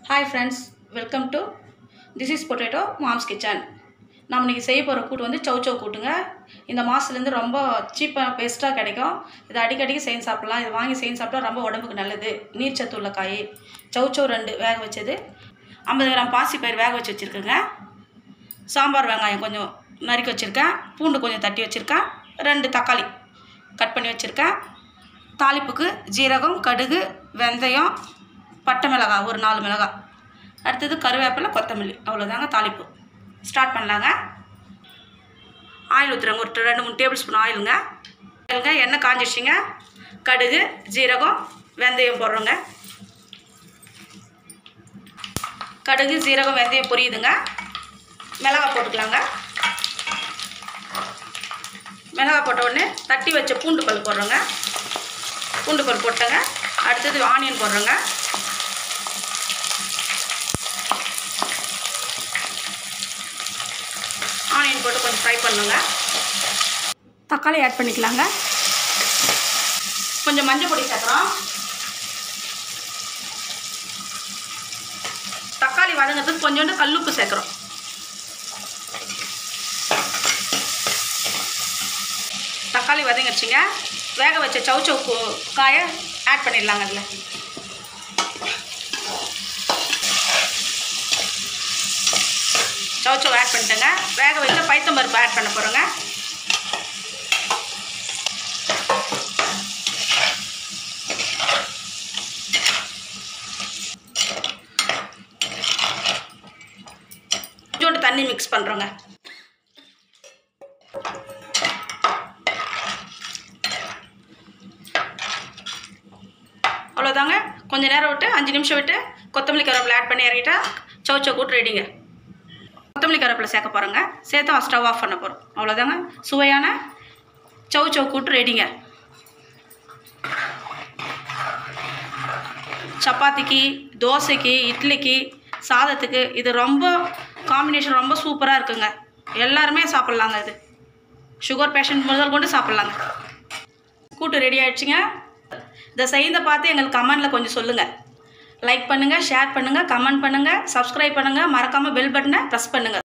hi friends welcome to this is potato mom's kitchen நம்ம இன்றைக்கி செய்ய போகிற கூட்டு வந்து சௌ சௌ கூட்டுங்க இந்த மாதத்துலேருந்து ரொம்ப சீப்பாக பெஸ்ட்டாக கிடைக்கும் இது அடிக்கடிக்கு செஞ்சு சாப்பிட்லாம் இது வாங்கி செஞ்சு சாப்பிட்டா ரொம்ப உடம்புக்கு நல்லது நீர்ச்சத்து உள்ள காய் சௌ சௌ ரெண்டு வேக வச்சது ஐம்பது கிராம் பாசி பயிர் வேக வச்சு வச்சுருக்கேங்க சாம்பார் வெங்காயம் கொஞ்சம் நறுக்கி வச்சுருக்கேன் பூண்டு கொஞ்சம் தட்டி வச்சுருக்கேன் ரெண்டு தக்காளி கட் பண்ணி வச்சுருக்கேன் தாளிப்புக்கு ஜீரகம் கடுகு வெந்தயம் பட்டை மிளகாய் ஒரு நாலு மிளகாய் அடுத்தது கருவேப்பிலை கொத்தமல்லி அவ்வளோதாங்க தாளிப்பு ஸ்டார்ட் பண்ணலாங்க ஆயில் ஊற்றுறேங்க ஒரு ரெண்டு மூணு டேபிள் ஸ்பூன் ஆயிலுங்க ஆயிலுங்க எண்ணெய் காஞ்சிடுச்சிங்க கடுகு ஜீரகம் வெந்தயம் போடுறோங்க கடுகு ஜீரகம் வெந்தயம் பொரியுதுங்க மிளகாய் போட்டுக்கலாங்க மிளகாய் போட்ட உடனே தட்டி வச்ச பூண்டு பல் போடுறோங்க பூண்டு பல் போட்டேங்க அடுத்தது ஆனியன் போடுறோங்க ஆனியன் போட்டு கொஞ்சம் ஃப்ரை பண்ணுங்க தக்காளி ஆட் பண்ணிக்கலாங்க கொஞ்சம் மஞ்சள் பொடி சேர்க்குறோம் தக்காளி வதங்கிறதுக்கு கொஞ்சோண்டு கல்லுப்பு சேர்க்குறோம் தக்காளி வதங்கிடுச்சிங்க வேக வச்ச சவு சவு காயை ஆட் பண்ணிடலாங்க அதில் சவு சவு ஆட் பண்ணிட்டேங்க வேக வச்ச பைத்தம்பருப்பு ஆட் பண்ண போகிறோங்க கொஞ்சோண்டு தண்ணி மிக்ஸ் பண்ணுறோங்க அவ்வளோதாங்க கொஞ்சம் நேரம் விட்டு அஞ்சு நிமிஷம் விட்டு கொத்தமல்லி கருவேப்பிலை ஆட் பண்ணி இறக்கிட்டா சவு சவு கூட்டு ரெடிங்க கொத்தமல்லி கருவேப்பிலை சேர்க்க போகிறோங்க சேர்த்து ஸ்டவ் ஆஃப் பண்ண போகிறோம் அவ்வளோதாங்க சுவையான சவு சவு கூட்டு ரெடிங்க சப்பாத்திக்கு தோசைக்கு இட்லிக்கு சாதத்துக்கு இது ரொம்ப காம்பினேஷன் ரொம்ப சூப்பராக இருக்குங்க எல்லாருமே சாப்பிட்லாங்க இது சுகர் பேஷண்ட் முதல் கொண்டு சாப்பிட்லாங்க கூட்டு ரெடி ஆயிடுச்சுங்க இதை செய்த பார்த்து எங்களுக்கு கமெண்டில் கொஞ்சம் சொல்லுங்கள் லைக் பண்ணுங்கள் ஷேர் பண்ணுங்கள் கமெண்ட் பண்ணுங்கள் சப்ஸ்கிரைப் பண்ணுங்கள் மறக்காமல் பெல் பட்டனை ப்ரெஸ் பண்ணுங்கள்